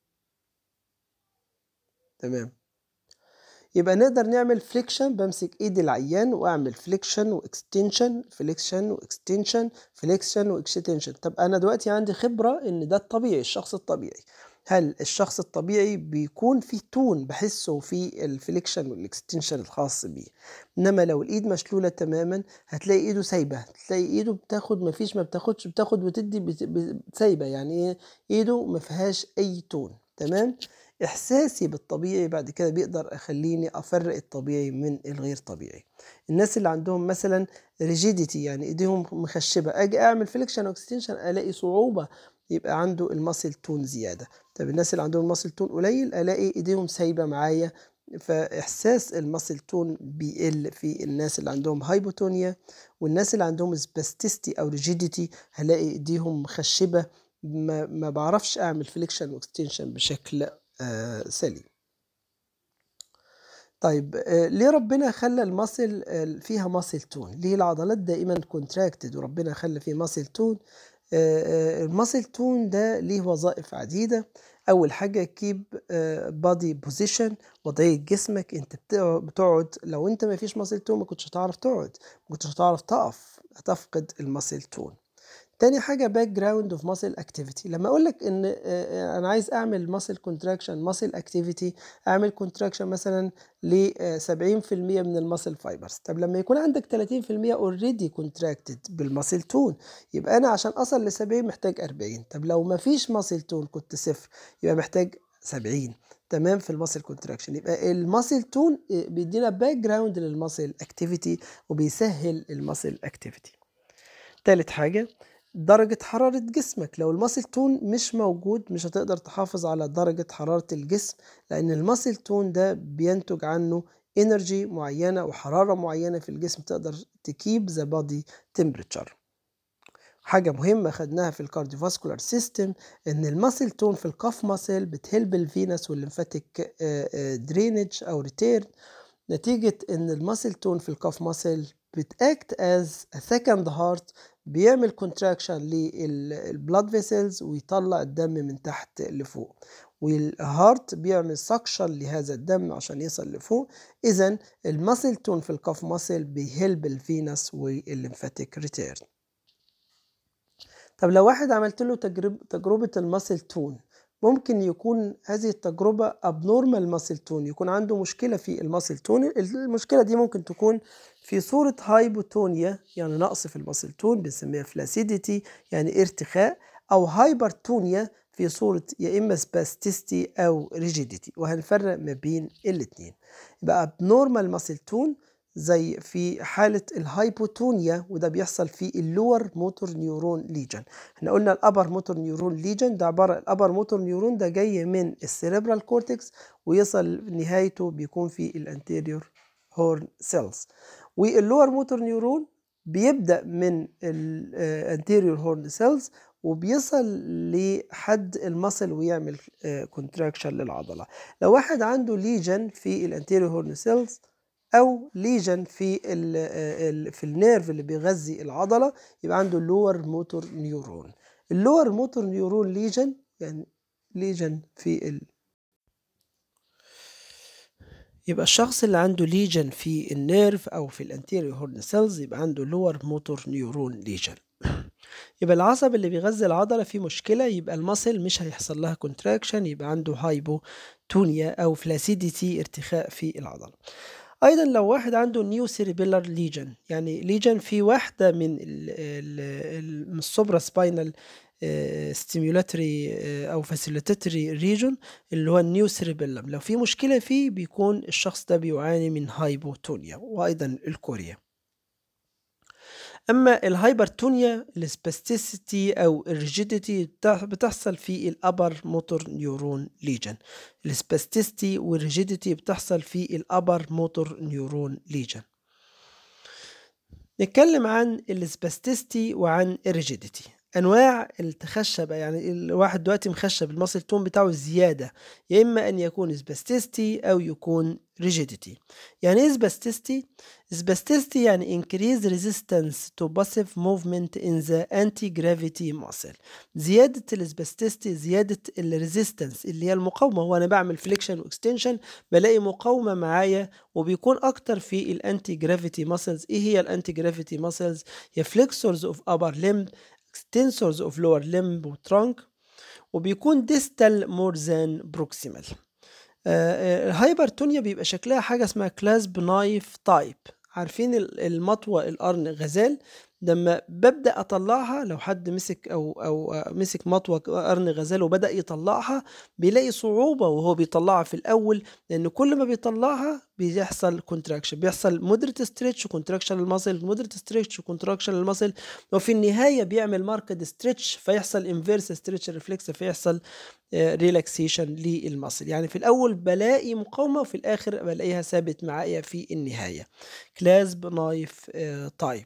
تمام يبقى نقدر نعمل فليكشن بمسك ايد العيان واعمل فليكشن واكستنشن فليكشن واكستنشن فليكشن واكستنشن طب انا دلوقتي عندي خبره ان ده الطبيعي الشخص الطبيعي هل الشخص الطبيعي بيكون فيه تون بحسه في الفليكشن والاكستنشن الخاص بيه انما لو الايد مشلوله تماما هتلاقي ايده سايبه هتلاقي ايده بتاخد ما فيش ما بتاخدش بتاخد وتدي سايبه يعني ايده ما فيهاش اي تون تمام احساسي بالطبيعي بعد كده بيقدر اخليني افرق الطبيعي من الغير طبيعي الناس اللي عندهم مثلا ريجيديتي يعني ايديهم مخشبه اجي اعمل فليكشن واكستنشن الاقي صعوبه يبقى عنده الماسل تون زياده طب الناس اللي عندهم الماسل تون قليل الاقي ايديهم سايبه معايا فاحساس الماسل تون بيقل في الناس اللي عندهم هايبوتونيا والناس اللي عندهم سباستيستي او ريجيديتي هلاقي ايديهم مخشبه ما, ما بعرفش اعمل فليكشن واكستنشن بشكل آه سليم طيب آه ليه ربنا خلى الماسل آه فيها ماسل تون ليه العضلات دائما كونتراكتد وربنا خلى فيه ماسل تون الماسل تون ده ليه وظائف عديدة أول حاجة كيب بادي بوزيشن وضعية جسمك أنت بتقعد لو أنت ما فيش ماسل تون ما كنتش هتعرف تقعد ما كنتش هتعرف تقف هتفقد الماسل تون تاني حاجة باك جراوند اوف ماسل اكتيفيتي لما اقول لك ان انا عايز اعمل ماسل كونتراكشن ماسل اكتيفيتي اعمل كونتراكشن مثلا ل 70% من الماسل فايبرز طب لما يكون عندك 30% اوريدي كونتراكتد بالماسل تون يبقى انا عشان اصل ل 70 محتاج 40 طب لو ما فيش ماسل تون كنت صفر يبقى محتاج 70 تمام في الماسل كونتراكشن يبقى الماسل تون بيدينا باك جراوند للماسل اكتيفيتي وبيسهل الماسل اكتيفيتي تالت حاجه درجة حرارة جسمك لو الماسل تون مش موجود مش هتقدر تحافظ على درجة حرارة الجسم لأن الماسل تون ده بينتج عنه انرجي معينة وحرارة معينة في الجسم تقدر تكيب ذا بادي تمبريتشر حاجة مهمة خدناها في الكارديوفاسكولار سيستم ان الماسل تون في الكاف ماسل بتهلب الفينس والليمفاتيك درينج او ريتيرن نتيجة ان الماسل تون في الكاف ماسل بتاكت از سكند هارت بيعمل كونتراكشن للبلاد فيسلز ويطلع الدم من تحت لفوق والهارت بيعمل سكشن لهذا الدم عشان يصل لفوق اذا الماسل تون في الكاف ماسل بيهلب الفينس والليمفاتيك ريتيرن طب لو واحد عملت له تجرب تجربة الماسل تون ممكن يكون هذه التجربة abnormal muscle tone يكون عنده مشكلة في الماسل تون المشكلة دي ممكن تكون في صورة هايبوتونيا يعني نقص في الماسل تون بنسميها فلاسيديتي يعني ارتخاء أو هايبرتونيا في صورة يا إما سباستيستي أو ريجيديتي وهنفرق ما بين الاتنين يبقى abnormal muscle tone زي في حالة الهايبوتونيا وده بيحصل في اللور موتور نيورون ليجن احنا قلنا الابر موتور نيورون ليجن ده عبارة الابر موتور نيورون ده جاي من السيريبرال كورتكس ويصل نهايته بيكون في الانتيريور هورن سيلز واللور موتور نيورون بيبدأ من الانتيريور هورن سيلز وبيصل لحد المصل ويعمل كونتراكشن للعضلة لو واحد عنده ليجن في الانتيريور هورن سيلز او ليجن في ال في النيرف اللي بيغذي العضله يبقى عنده اللور موتور نيورون اللور موتور نيورون ليجن يعني ليجن في ال يبقى الشخص اللي عنده ليجن في النيرف او في الانتيريور هورن سيلز يبقى عنده لور موتور نيورون ليجن يبقى العصب اللي بيغذي العضلة فيه مشكلة يبقى المصل مش هيحصل لها كونتراكشن يبقى عنده هايبوتونيا أو فلاسيديتي ارتخاء في العضلة ايضا لو واحد عنده نيو سيريبيلر ليجن يعني ليجن في واحده من السوبرا سباينال ستيمولاتري او فاسيليتاتري ريجون اللي هو النيو سيريبيلم لو في مشكله فيه بيكون الشخص ده بيعاني من هايبوتونيا وايضا الكوريا اما الهايبرتونيا السباستيسيتي او الريجيديتي بتحصل في الابر موتور نيورون ليجن السباستيسيتي والريجيديتي بتحصل في الابر موتور نيورون ليجن نتكلم عن السباستيسيتي وعن الريجيديتي انواع التخشبه يعني الواحد دلوقتي مخشب المصل تون بتاعه زياده يا اما ان يكون سباستيستي او يكون ريجيديتي يعني ايه سباستيستي سباستيستي يعني increase resistance to passive movement in the anti-gravity muscle زيادة السباستيستي زيادة الريزيستنس اللي هي المقاومة وانا بعمل فليكشن واكستنشن بلاقي مقاومة معايا وبيكون اكتر في الانتي جرافيتي ماسلز ايه هي الانتي جرافيتي ماسلز هي flexors of upper limb extensors of lower limb وtrunk وبيكون distal more than proximal الهايبرتونيا بيبقى شكلها حاجة اسمها كلاسب نايف تايب عارفين المطوة القرن غزال لما ببدأ أطلعها لو حد مسك أو أو مسك مطوة قرن غزال وبدأ يطلعها بيلاقي صعوبة وهو بيطلعها في الأول لأن كل ما بيطلعها بيحصل كونتراكشن بيحصل مودريت ستريتش وكونتراكشن للمصل مودريت ستريتش وكونتراكشن للمصل وفي النهاية بيعمل ماركت ستريتش فيحصل انفيرس ستريتش ريفلكس فيحصل ريلاكسيشن للمصل يعني في الأول بلاقي مقاومة وفي الآخر بلاقيها ثابت معايا في النهاية كلاسب نايف تايب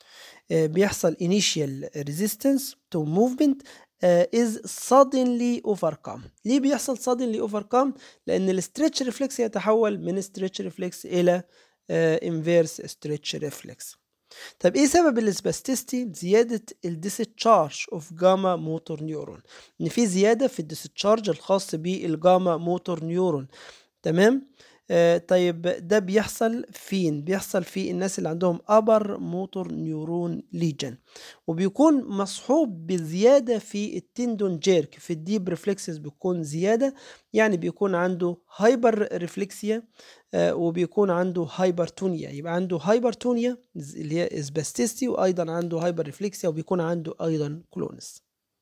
بيحصل initial resistance to movement uh, is suddenly overcome ليه بيحصل suddenly overcome لأن الستريتش ريفلكس يتحول من ستريتش ريفلكس إلى uh, inverse stretch reflex طب ايه سبب السباستيستي زيادة الديسشارج اوف جاما موتور نيورون ان في زيادة في الديسشارج الخاص بالجاما موتور نيورون تمام آه طيب ده بيحصل فين بيحصل في الناس اللي عندهم ابر موتور نيورون ليجن وبيكون مصحوب بزيادة في التندون جيرك في الديب ريفلكسز بيكون زيادة يعني بيكون عنده هايبر ريفلكسيا آه وبيكون عنده هايبرتونيا يبقى عنده هايبرتونيا اللي هي اسباستيستي وايضا عنده هايبر ريفلكسيا وبيكون عنده ايضا كلونس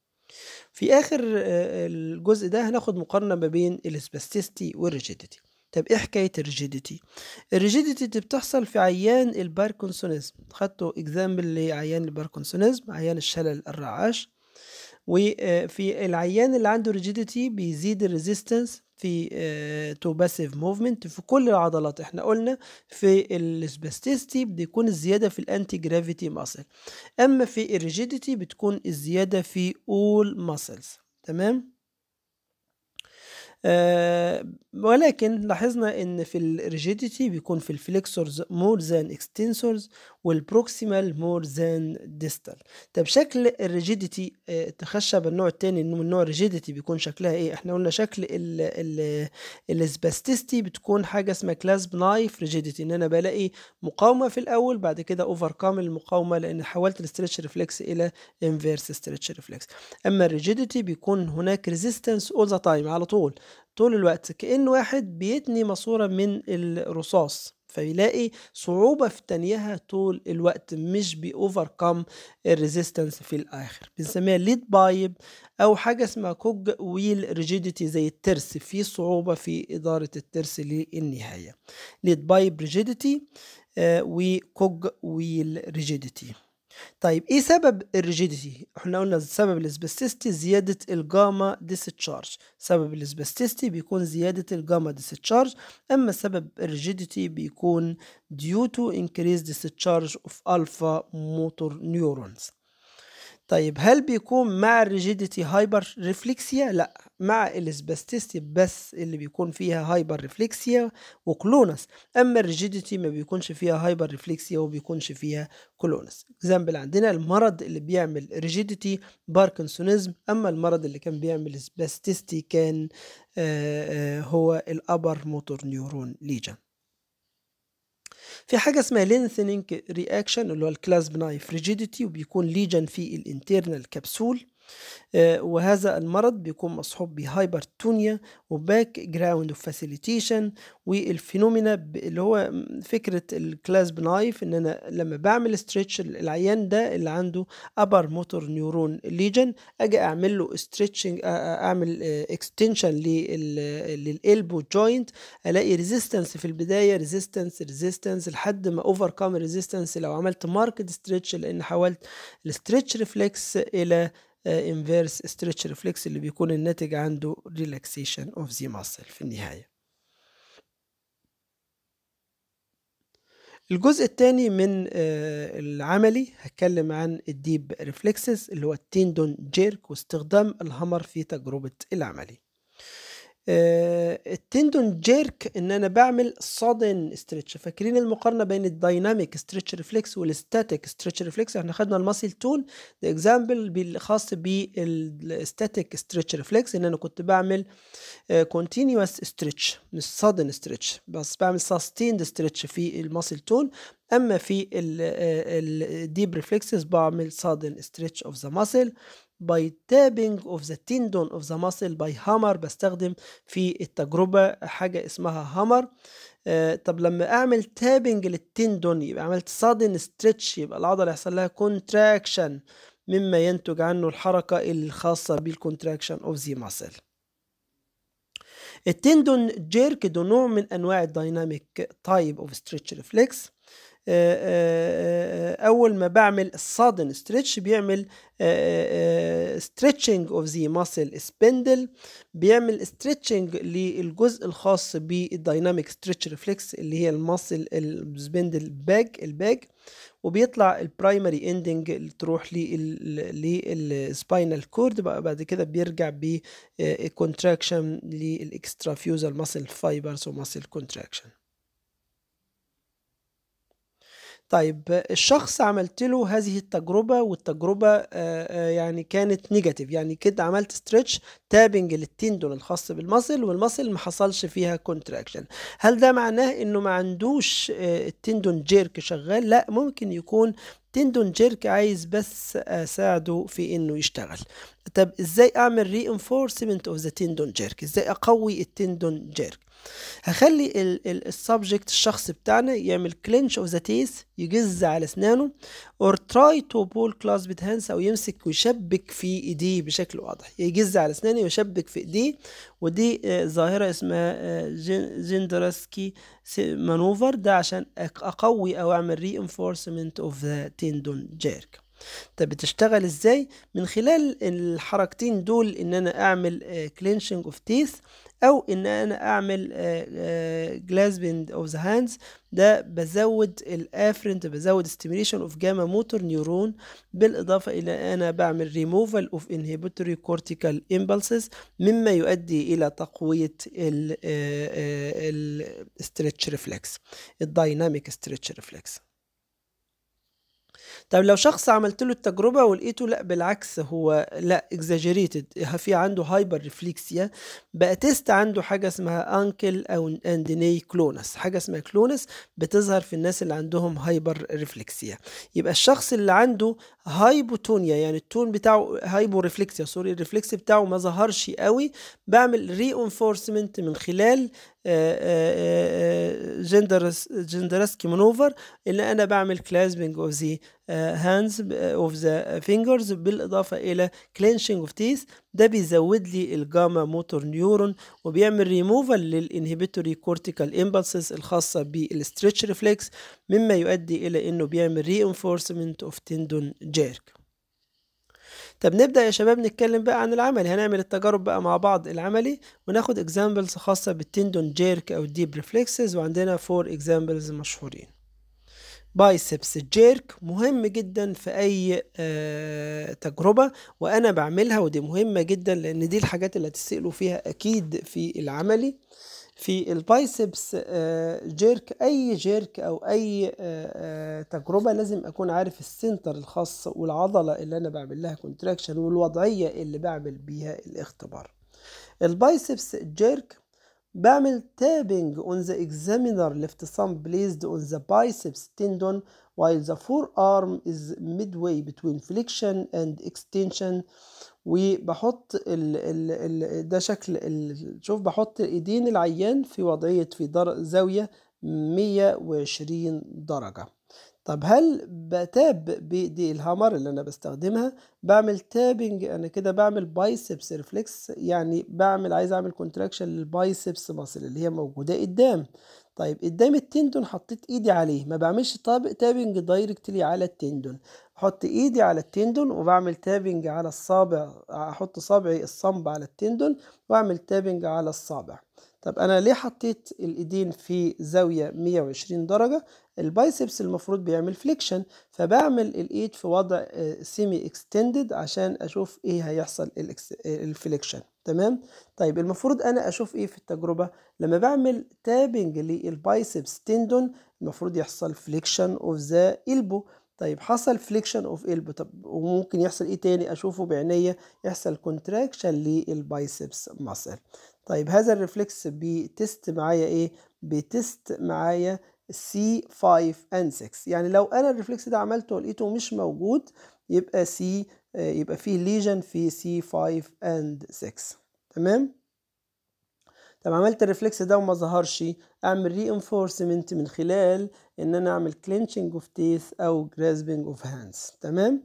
في اخر آه الجزء ده هناخد مقارنة ما بين الاسباستيستي والريجيديتي طب ايه حكايه الريجيديتي الريجيديتي دي بتحصل في عيان الباركنسونيزم خدتوا اكزامبل لعيان الباركنسونيزم عيان الشلل الرعاش وفي العيان اللي عنده ريجيديتي بيزيد الريزيستنس في تو باسيف موفمنت في كل العضلات احنا قلنا في السباستيستي بيكون الزياده في الانتي جرافيتي ماسل اما في الريجيديتي بتكون الزياده في اول ماسلز تمام آه ولكن لاحظنا ان في الريجيديتي بيكون في الفليكسورز مور ذان اكستنسورز والبروكسيمال مور ذان ديستال طب شكل الريجيديتي تخشب النوع التاني انه من نوع الريجيديتي بيكون شكلها ايه احنا قلنا شكل الاسباستيستي بتكون حاجه اسمها كلاسب نايف ريجيديتي ان انا بلاقي مقاومه في الاول بعد كده اوفر كام المقاومه لان حولت الاسترتش ريفلكس الى انفيرس ستريتش ريفلكس اما الريجيديتي بيكون هناك ريزيستنس اول ذا تايم على طول طول الوقت كأن واحد بيتني ماسورة من الرصاص فيلاقي صعوبة في تنيها طول الوقت مش بيوفركم الريزيستنس في الآخر بنسميها ليد بايب أو حاجة اسمها كوج ويل ريجيديتي زي الترس في صعوبة في إدارة الترس للنهاية ليد بايب ريجيديتي وكوج ويل ريجيديتي طيب ايه سبب الريجيديتي احنا قلنا سبب الاسبستيستي زياده الجاما ديستشارج سبب الاسبستيستي بيكون زياده الجاما ديستشارج اما سبب الريجيديتي بيكون due to increased discharge of alpha motor neurons طيب هل بيكون مع الريجيديتي هايبر ريفلكسيا لا مع الاسباستيستي بس اللي بيكون فيها هايبر ريفلكسيا وكلونس اما الريجيديتي ما بيكونش فيها هايبر ريفلكسيا وبيكونش فيها كلونس اكزامبل عندنا المرض اللي بيعمل ريجيديتي باركنسونيزم اما المرض اللي كان بيعمل اسباستيستي كان آآ آآ هو الابر موتور نيورون ليجن في حاجة اسمها lengthening reaction اللي هو الكلاسب نايف ريجيديتي وبيكون ليجن في الانترنال كبسول وهذا المرض بيكون مصحوب بهايبرتونيا وباك جراوند فاسيليتيشن والفينومينا اللي هو فكره الكلاسب نايف ان انا لما بعمل ستريتش العيان ده اللي عنده ابر موتور نيورون ليجن اجي اعمل له ستريتشنج اعمل اكستنشن للالبو جوينت الاقي ريزيستنس في البدايه ريزيستنس ريزيستنس لحد ما اوفر كام ريزيستنس لو عملت ماركت ستريتش لان حولت الستريتش ريفلكس الى انفيرس ستريتش ريفلكس اللي بيكون الناتج عنده ريلاكسيشن اوف ذا ماسل في النهايه الجزء الثاني من العملي هتكلم عن الديب ريفلكسز اللي هو التندون جيرك واستخدام الهمر في تجربه العملي التندون جيرك ان انا بعمل صادن ستريتش فاكرين المقارنه بين الدايناميك ستريتش ريفلكس والستاتيك ستريتش ريفلكس احنا خدنا الماسل تون ده اكزامبل خاص بالستاتيك ستريتش ريفلكس ان انا كنت بعمل كونتينوس ستريتش مش صادن ستريتش بس بعمل ساستيند ستريتش في الماسل تون اما في الديب ريفلكسز بعمل sudden stretch of the muscle by tapping of the tendon of the muscle by hammer بستخدم في التجربة حاجة اسمها هامر آه طب لما اعمل تابنج للتندون يبقى عملت sudden stretch يبقى العضلة يحصل لها contraction مما ينتج عنه الحركة الخاصة بالcontraction of the muscle التندون جيرك ده نوع من انواع الدايناميك تايب اوف ستريتش ريفلكس اول ما بعمل الصادن ستريتش بيعمل ستريتشنج اوف ذا ماسل سبندل بيعمل ستريتشنج للجزء الخاص بالدايناميك ستريتش ريفلكس اللي هي الماسل السبندل باج الباج وبيطلع البرايمري اندنج تروح للسباينال كورد بقى بعد كده بيرجع بكونتراكشن للاكسترا فيوزال ماسل فايبرز وماسل كونتراكشن طيب الشخص عملت له هذه التجربة والتجربة يعني كانت نيجاتيف يعني كده عملت ستريتش تابنج للتندون الخاص بالمصل والمصل ما حصلش فيها كونتراكشن هل ده معناه انه ما عندوش التندون جيرك شغال لا ممكن يكون تندون جيرك عايز بس اساعده في انه يشتغل طب ازاي اعمل reinforcement اوف ذا تندون جيرك ازاي اقوي التندون جيرك هخلي السبجكت الشخص بتاعنا يعمل كلينش اوف ذا تيس يجز على اسنانه اور تراي تو بول كلاسبد هاندز او يمسك ويشبك في ايديه بشكل واضح يجز على اسنانه ويشبك في ايديه ودي ظاهره اسمها جندرسكي مانوفر ده عشان اقوي او اعمل reinforcement اوف ذا تندون جيرك طب بتشتغل ازاي من خلال الحركتين دول ان انا اعمل كلينشنج اوف تيث او ان انا اعمل جلاسبند اوف ذا هاندز ده بزود الافرنت بزود ستيميليشن اوف جاما موتور نيورون بالاضافه الى انا بعمل ريموفال اوف انهبيتوري كورتيكال امبلسز مما يؤدي الى تقويه الستريتش ريفلكس الدايناميك ستريتش ريفلكس طب لو شخص عملت له التجربة ولقيته لا بالعكس هو لا exaggerated في عنده هايبر ريفلكسيا بقى تيست عنده حاجة اسمها انكل او اند ني كلونس حاجة اسمها كلونس بتظهر في الناس اللي عندهم هايبر ريفلكسيا يبقى الشخص اللي عنده هايبوتونيا يعني التون بتاعه هايبو ريفلكسيا سوري الريفلكس بتاعه ما ظهرش قوي بعمل ري انفورسمنت من خلال جندرس جندرسكي مانوفر اللي انا بعمل كلاسبنج اوف ذا هاندز اوف ذا فينجرز بالاضافه الى كلينشنج اوف تيث ده بيزود لي الجاما موتور نيورون وبيعمل ريموفال للانهبيتوري كورتيكال امبلسز الخاصه بالستريتش ريفلكس مما يؤدي الى انه بيعمل ري انفورسمنت اوف تندون جيرك طب نبدأ يا شباب نتكلم بقى عن العملي هنعمل التجارب بقى مع بعض العملي وناخد اكزامبلز خاصة بالتندون جيرك أو الديب ريفلكسز وعندنا فور اكزامبلز مشهورين بايسبس جيرك مهم جدا في أي آه تجربة وأنا بعملها ودي مهمة جدا لأن دي الحاجات اللي هتسألوا فيها أكيد في العملي في البايسبس جيرك اي جيرك او اي تجربه لازم اكون عارف السنتر الخاص والعضله اللي انا بعمل لها كونتراكشن والوضعيه اللي بعمل بيها الاختبار البايسبس جيرك بعمل تابنج on the examiner left thumb placed on the biceps tendon while the forearm is midway between flexion and extension وبحط ال ال ال ده شكل ال شوف بحط ايدين العيان في وضعية في در زاوية 120 درجة طب هل بتاب بايدي الهامر اللي انا بستخدمها بعمل تابنج انا كده بعمل بايسبس ريفلكس يعني بعمل عايز اعمل كونتراكشن للبايسبس ماسل اللي هي موجوده قدام طيب قدام التندون حطيت ايدي عليه ما بعملش تابنج دايركتلي على التندون احط ايدي على التندون وبعمل تابنج على الصابع احط صابعي الصنب على التندون واعمل تابنج على الصابع طب انا ليه حطيت الايدين في زاويه 120 درجه البايسبس المفروض بيعمل فليكشن فبعمل الايد في وضع سيمي اكستندد عشان اشوف ايه هيحصل الفليكشن تمام طيب المفروض انا اشوف ايه في التجربه لما بعمل تابنج للبايسبس تندون المفروض يحصل فليكشن اوف ذا البو طيب حصل فليكشن اوف البو طب وممكن يحصل ايه تاني اشوفه بعينيا يحصل كونتراكشن للبايسبس ماسل طيب هذا الريفلكس بيتست معايا ايه بيتست معايا سي 5 and 6 يعني لو انا الريفلكس ده عملته ولقيته مش موجود يبقى سي يبقى فيه ليجن في سي 5 and 6 تمام طب عملت الريفلكس ده وما ظهرش اعمل ري انفورسمنت من خلال ان انا اعمل كلينشنج اوف تيث او جراسبنج اوف هاندز تمام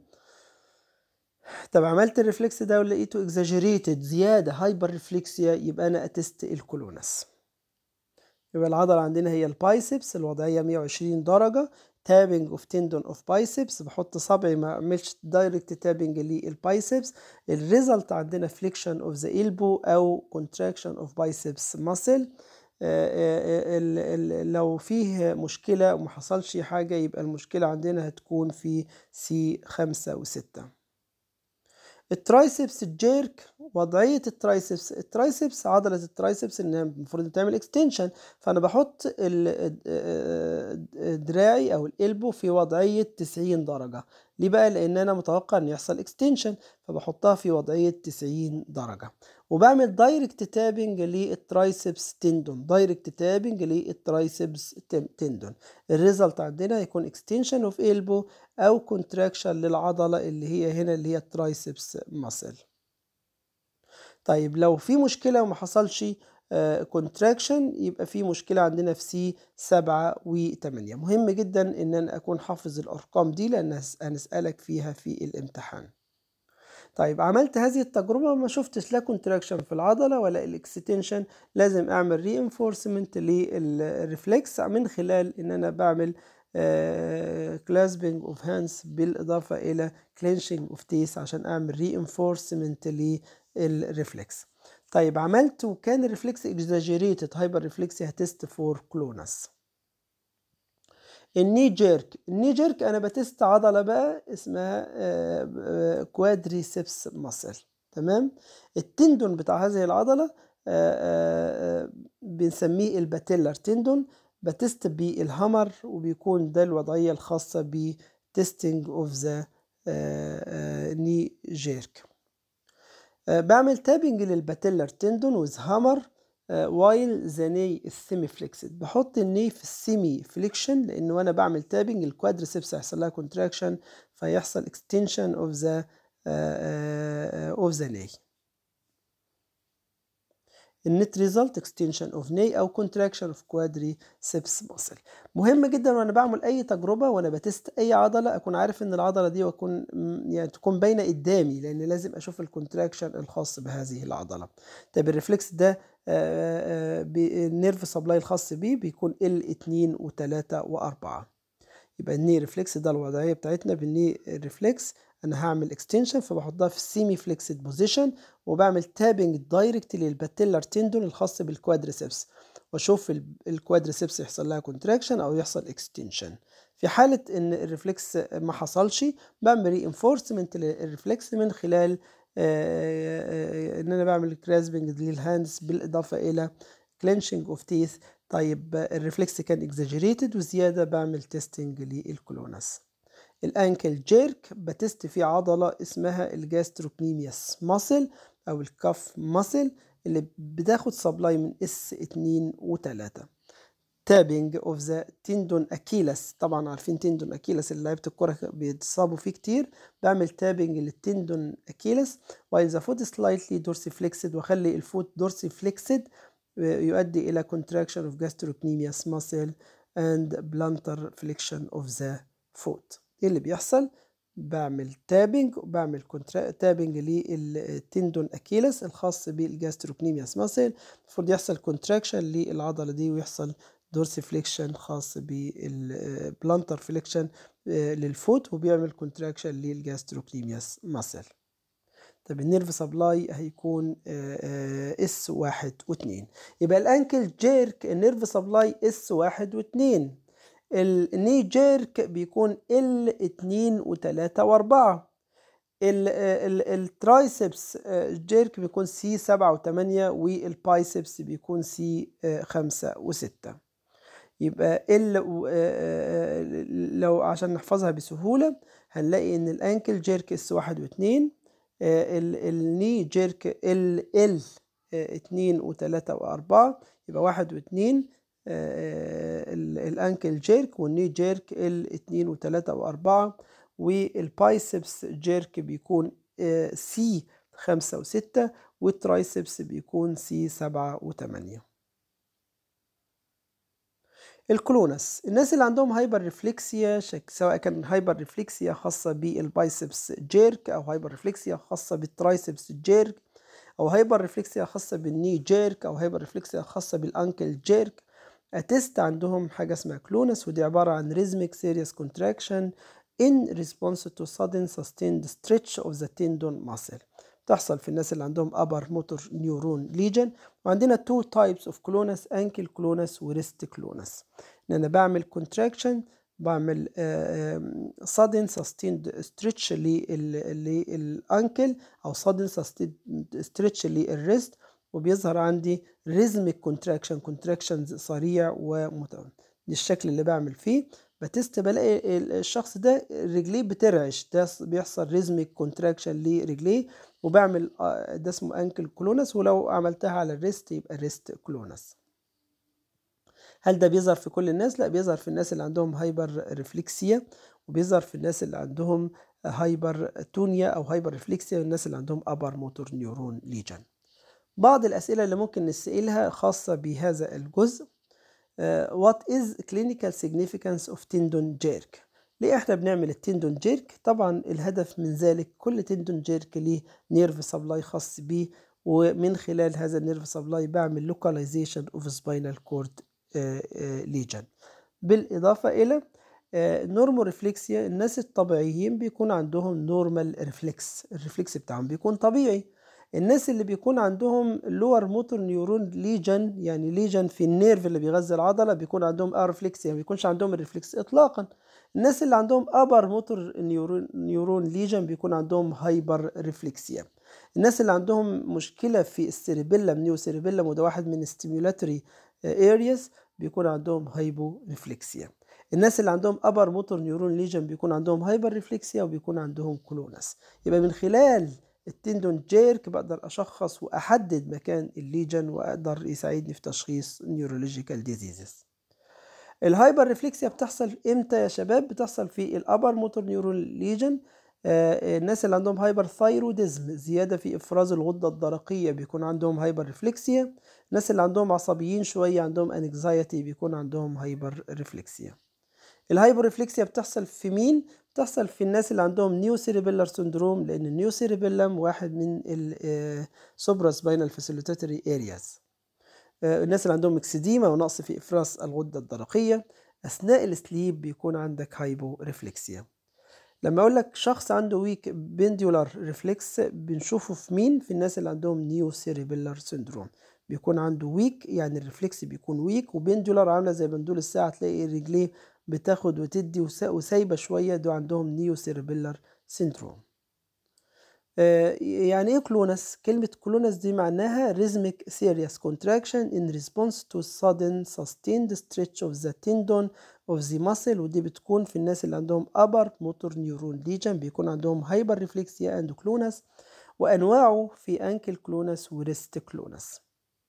طب عملت الريفلكس ده ولقيته اكزاجيريتد زياده هايبر ريفلكسيا يبقى انا اتست الكولونس يبقى العضله عندنا هي البايسبس الوضعيه 120 درجه تابنج اوف تندون اوف بايسبس بحط صبعي ما اعملش دايركت تابنج للبايسبس الريزلت عندنا فليكشن اوف ذا البو او كونتراكشن اوف بايسبس ماسل لو فيه مشكلة وما حصلش حاجة يبقى المشكلة عندنا هتكون في سي خمسة وستة الترايسبس الجيرك وضعية الترايسبس الترايسبس عضلة الترايسبس انها المفروض تعمل اكستنشن فانا بحط دراعي او الالبو في وضعية 90 درجة ليه بقى لان انا متوقع ان يحصل اكستنشن فبحطها في وضعية 90 درجة وبعمل دايركت تابنج للترايسبس تندون دايركت تابنج للترايسبس تندون الريزلت عندنا هيكون اكستنشن اوف البو او كونتراكشن للعضله اللي هي هنا اللي هي الترايسبس ماسل طيب لو في مشكله وما حصلش كونتراكشن يبقى في مشكله عندنا في سي 7 و8 مهم جدا ان انا اكون حافظ الارقام دي لان هنسالك فيها في الامتحان طيب عملت هذه التجربة ما شفتش لا كونتراكشن في العضلة ولا الاكستنشن لازم اعمل ري انفورسمنت للريفلكس من خلال ان انا بعمل كلاسبنج اوف هاندز بالاضافة الى كلينشنج اوف تيس عشان اعمل ري انفورسمنت للريفلكس طيب عملت وكان الريفلكس اكزاجيريتد هايبر ريفلكسي هتست فور كلونس الني جيرك الني جيرك انا بتست عضله بقى اسمها كوادريسبس ماسل تمام التندون بتاع هذه العضله بنسميه الباتيلر تندون بتست بالهامر وبيكون ده الوضعيه الخاصه testing of the knee jerk بعمل تابنج للباتيلر تندون with hammer وايل ذا ني السيمي فليكسد بحط الني في السيمي فليكشن لان وانا بعمل تابنج الكوادريسبس هيحصل لها كونتراكشن فيحصل اكستنشن اوف ذا اوف ذا ني النت ريزلت اكستنشن اوف ني او كونتراكشن اوف كوادري سيبس ماسل مهم جدا وانا بعمل اي تجربه وانا بتست اي عضله اكون عارف ان العضله دي واكون يعني تكون باينه قدامي لان لازم اشوف الكونتراكشن الخاص بهذه العضله طب الريفلكس ده النيرف سبلاي الخاص بيه بيكون ال 2 و3 و4 يبقى الني ريفلكس ده الوضعيه بتاعتنا بالني ريفلكس انا هعمل اكستنشن فبحطها في السيمي فليكسد بوزيشن وبعمل تابنج دايركت للباتيلر تندون الخاص بالكوادريسبس واشوف الكوادريسبس يحصل لها كونتراكشن او يحصل اكستنشن في حالة ان الريفلكس ما حصلش بعمل ري انفورسمنت للريفلكس من خلال ان انا بعمل كراسبنج للهاندز بالاضافة الى كلينشنج اوف تيث طيب الريفلكس كان اكزاجيريتد وزيادة بعمل تيستنج للكلونس الانكل جيرك بتست في عضلة اسمها الجاستروكنيمياس ماسل او الكف ماسل اللي بتاخد سبلاي من اس 2 و3 تابنج اوف ذا تندون اكيلس طبعا عارفين تندون اكيلس اللي لعيبه الكوره بيتصابوا فيه كتير بعمل تابنج للتندون اكيلس while the foot slightly dorsiflexed واخلي الفوت dorsiflexed يؤدي الى contraction of gastrocnemius muscle and plantar flexion of the foot ايه اللي بيحصل بعمل تابنج وبعمل كونترا تابنج للتندون اكيلس الخاص بالجاستروكنيمياس ماسل المفروض يحصل كونتراكشن للعضله دي ويحصل دورسي فليكشن خاص بالبلانتر فليكشن للفوت وبيعمل كونتراكشن للجاستروكنيمياس ماسل طب النيرف سبلاي هيكون اس واحد واتنين يبقى الانكل جيرك النيرف سبلاي اس واحد واتنين الني جيرك بيكون ال اتنين وتلاتة واربعة الترايسبس جيرك بيكون سي سبعة وتمانية والبايسبس بيكون سي خمسة وستة يبقى ال لو عشان نحفظها بسهولة هنلاقي ان الانكل جيرك اس واحد واتنين الني جيرك ال ال اتنين وتلاتة واربعة يبقى واحد واتنين الانكل جيرك والني جيرك ال اتنين وتلاتة واربعة والبايسبس جيرك بيكون سي خمسة وستة والترايسبس بيكون سي سبعة وتمانية الكلونس الناس اللي عندهم هايبر ريفلكسيا سواء كان هايبر ريفلكسيا خاصة بالبايسبس جيرك أو هايبر ريفلكسيا خاصة بالترايسبس جيرك أو هايبر ريفلكسيا خاصة بالني جيرك أو هايبر ريفلكسيا خاصة بالأنكل جيرك أتست عندهم حاجة اسمها كلونس ودي عبارة عن rhythmic serious contraction in response to sudden sustained stretch of the tendon muscle تحصل في الناس اللي عندهم upper motor neuron lesion وعندنا two types of clonus ankle clonus و wrist clonus ان انا بعمل contraction بعمل uh, sudden sustained stretch للانكل او sudden sustained stretch للريست وبيظهر عندي rhythmic contraction contractions سريع ومتوازن دي الشكل اللي بعمل فيه بتست بلاقي الشخص ده رجليه بترعش ده بيحصل ريزميك كونتراكشن لرجليه وبعمل ده اسمه انكل كلونس ولو عملتها على الريست يبقى ريست كلونس هل ده بيظهر في كل الناس؟ لا بيظهر في الناس اللي عندهم هايبر ريفلكسيا وبيظهر في الناس اللي عندهم هايبر تونيا او هايبر ريفلكسيا والناس اللي عندهم ابر موتور نيورون ليجن بعض الأسئلة اللي ممكن نسألها خاصة بهذا الجزء uh, What is clinical significance of tendon jerk؟ ليه احنا بنعمل التندون جيرك؟ طبعا الهدف من ذلك كل تندون جيرك ليه نيرف سبلاي خاص بيه ومن خلال هذا النيرف سبلاي بعمل localization of spinal cord lesion بالإضافة إلى نورمال ريفلكسيا الناس الطبيعيين بيكون عندهم نورمال ريفلكس الريفلكس بتاعهم بيكون طبيعي الناس اللي بيكون عندهم لور موتور نيورون ليجن يعني ليجن في النيرف اللي بيغذي العضله بيكون عندهم ارفلكسيا ما بيكونش عندهم الريفلكس اطلاقا الناس اللي عندهم ابر موتور نيورون نيورون ليجن بيكون عندهم هايبر ريفلكسيا الناس اللي عندهم مشكله في السيربيلم نيو سيربيلم وده واحد من ستيمولاتوري ارياز بيكون عندهم هايبو ريفلكسيا الناس اللي عندهم ابر موتور نيورون ليجن بيكون عندهم هايبر ريفلكسيا وبيكون عندهم كلونس يبقى من خلال التندون جيرك بقدر اشخص واحدد مكان الليجن واقدر يساعدني في تشخيص نيورولوجيكال ديزيزز الهايبر ريفلكسيا بتحصل امتى يا شباب بتحصل في الابر موتور نيورون ليجن آه الناس اللي عندهم هايبر ثايروديزم زياده في افراز الغده الدرقيه بيكون عندهم هايبر ريفلكسيا الناس اللي عندهم عصبيين شويه عندهم انكزايتي بيكون عندهم هايبر ريفلكسيا الهايبر ريفلكسيا بتحصل في مين بتحصل في الناس اللي عندهم نيو سيريبيلر سندروم لان النيو سيريبيلم واحد من السوبرا سباينال فاسيليتاتوري ارياز الناس اللي عندهم اكسديما ونقص في افراز الغده الدرقيه اثناء السليب بيكون عندك هايبو ريفلكسيا لما اقول لك شخص عنده ويك بنديولار ريفلكس بنشوفه في مين في الناس اللي عندهم نيو سيريبيلر سندروم بيكون عنده ويك يعني الريفلكس بيكون ويك وبنديولار عامله زي بندول الساعه تلاقي رجليه بتاخد وتدي وسايبه شويه دول عندهم نيو سيريبيلر سندروم يعني ايه كلونس كلمة كلونس دي معناها rhythmic serious contraction in response to sudden sustained stretch of the tendon of the muscle ودي بتكون في الناس اللي عندهم upper motor neuron lesion بيكون عندهم hyperreflexia and clonus وأنواعه في ankle clonus وريست clonus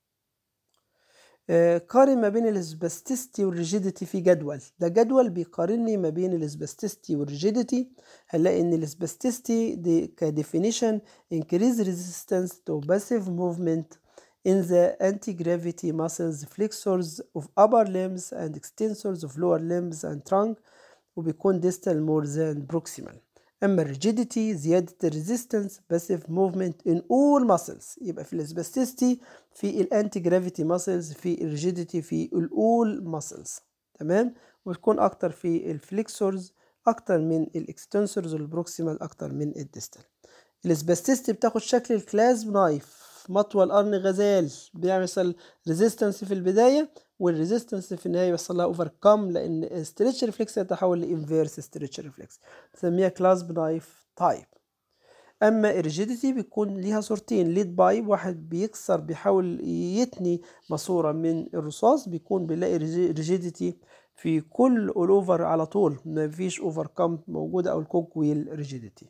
قارن ما بين الاسباستيستي والريجيديتي في جدول ده جدول بيقارني ما بين الاسباستيستي والريجيديتي هنلاقي ان الاسباستيستي دي كديفينيشن increase resistance to passive movement in the anti-gravity muscles flexors of upper limbs and extensors of lower limbs and trunk وبيكون distal more than proximal اما الريجيديتي زياده الريزيستنس باسيف موفمنت ان اول ماسلز يبقى في الاسباستيستي في الانتي جرافيتي ماسلز في الريجيديتي في الاول ماسلز تمام وبتكون اكتر في الفليكسورز اكتر من الاكستنسورز والبروكسيمال اكتر من الديستال الاسباستيستي بتاخد شكل الكلاسب نايف مطوى القرن غزال بيعمل ريزيستنس في البدايه والريزيستنس في النهايه بيحصل لها اوفر كم لان ستريتش ريفلكس يتحول لانفيرس ستريتش ريفلكس بنسميها كلاسب نايف تايب اما الريجيديتي بيكون ليها صورتين ليد بايب واحد بيكسر بيحاول يتني ماسوره من الرصاص بيكون بيلاقي ريجيديتي في كل الاوفر على طول مفيش اوفر كم موجوده او الكوك ويل ريجيديتي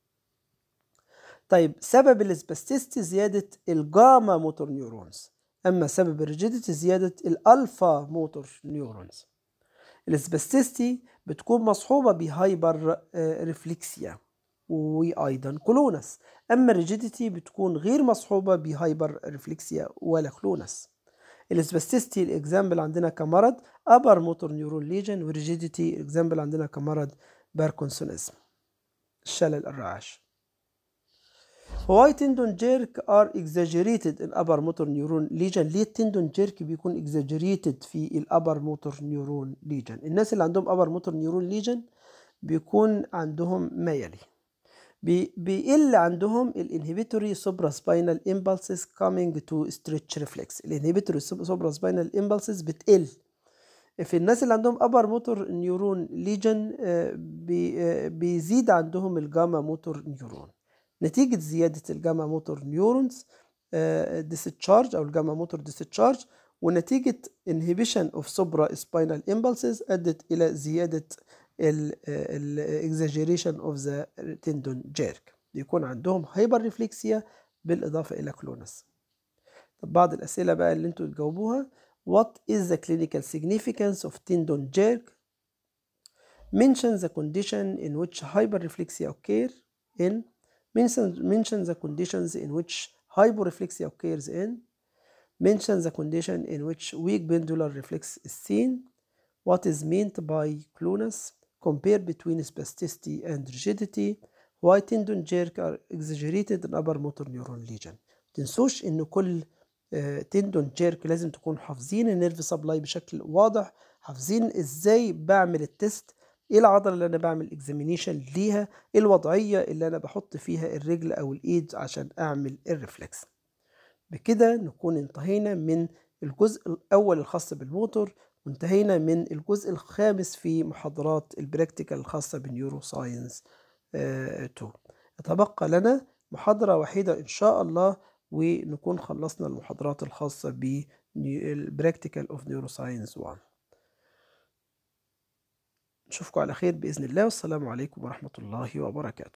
طيب سبب الاسباستيستي زياده الجاما موتور نيورونز اما سبب الريجيديتي زياده الالفا موتور نيورونز الاسباستيستي بتكون مصحوبه بهايبر ريفلكسيا وايضا كلونس اما الريجيديتي بتكون غير مصحوبه بهايبر ريفلكسيا ولا كلونس الاسباستيستي الاكزامبل عندنا كمرض ابر موتور نيورون ليجن والريجيديتي الاكزامبل عندنا كمرض باركنسونيزم الشلل الرعاش Why tendon jerk are exaggerated in upper motor neuron lesion ليه التندون جيرك بيكون exaggerated في الابر موتور نيورون ليجن الناس اللي عندهم upper motor neuron lesion بيكون عندهم ما يلي بي بيقل عندهم الانهبيتوري سوبرا سباينال امبلسز coming to stretch reflex الانهبيتوري سوبرا سباينال امبلسز بتقل في الناس اللي عندهم upper motor neuron lesion بي بيزيد عندهم الجاما موتور نيورون نتيجة زيادة الجاما موتور نيورونز ديستشارج أو الجاما موتور ديستشارج ونتيجة inhibition of supra spinal impulses أدت إلى زيادة ال exaggeration of the tendon jerk يكون عندهم هايبر ريفلكسيا بالإضافة إلى كلونس طب بعض الأسئلة بقى اللي انتوا تجاوبوها What is the clinical significance of tendon jerk? Mention the condition in which hyperreflexia occur in mention, mention the conditions in which hyporeflexia occurs in mention the condition in which weak pendular reflex is seen what is meant by clonus compare between spasticity and rigidity why tendon jerk are exaggerated in upper motor neuron lesion تنسوش ان كل تندون جيرك لازم تكون حافظين النيرف سبلاي بشكل واضح حافظين ازاي بعمل التست ايه العضله اللي انا بعمل اكزامينيشن ليها ايه الوضعيه اللي انا بحط فيها الرجل او الايد عشان اعمل الريفلكس بكده نكون انتهينا من الجزء الاول الخاص بالموتور وانتهينا من الجزء الخامس في محاضرات البراكتيكال الخاصه بالنيورو ساينس 2 يتبقى لنا محاضره وحيده ان شاء الله ونكون خلصنا المحاضرات الخاصه بالبراكتيكال اوف نيورو ساينس 1 أشوفكم على خير بإذن الله والسلام عليكم ورحمة الله وبركاته